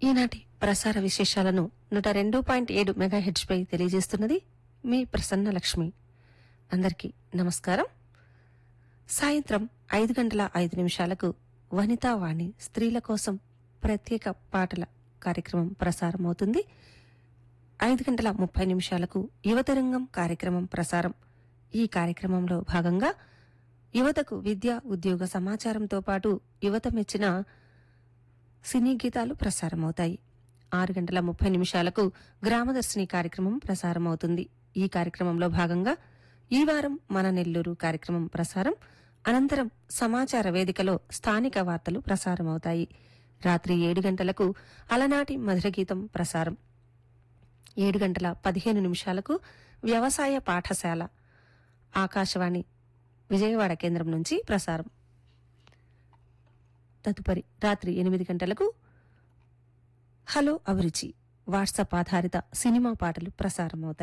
ఈనాటి ప్రసార విశేషాలను నూట రెండు పాయింట్ ఏడు మెగాహెడ్స్ పై తెలియజేస్తున్నది మీ ప్రసన్న లక్ష్మి అందరికీ నమస్కారం సాయంత్రం ఐదు గంటల ఐదు నిమిషాలకు వనితా వాణి స్త్రీల కోసం ప్రత్యేక పాటల కార్యక్రమం ప్రసారమవుతుంది ఐదు గంటల ముప్పై నిమిషాలకు యువతరంగం కార్యక్రమం ప్రసారం ఈ కార్యక్రమంలో భాగంగా యువతకు విద్య ఉద్యోగ సమాచారంతో పాటు యువత మెచ్చిన సినీ గీతాలు ప్రసారమవుతాయి ఆరు గంటల ముప్పై నిమిషాలకు గ్రామదర్శిని కార్యక్రమం ప్రసారమవుతుంది ఈ కార్యక్రమంలో భాగంగా ఈ వారం మన నెల్లూరు కార్యక్రమం ప్రసారం అనంతరం సమాచార వేదికలో స్థానిక వార్తలు ప్రసారమవుతాయి రాత్రి ఏడు గంటలకు అలనాటి మధుర గీతం ప్రసారం ఏడు గంటల పదిహేను నిమిషాలకు వ్యవసాయ పాఠశాల ఆకాశవాణి విజయవాడ కేంద్రం నుంచి ప్రసారం తదుపరి రాత్రి ఎనిమిది గంటలకు హలో అభిరుచి వాట్సాప్ ఆధారిత సినిమా పాటలు ప్రసారమవుతాయి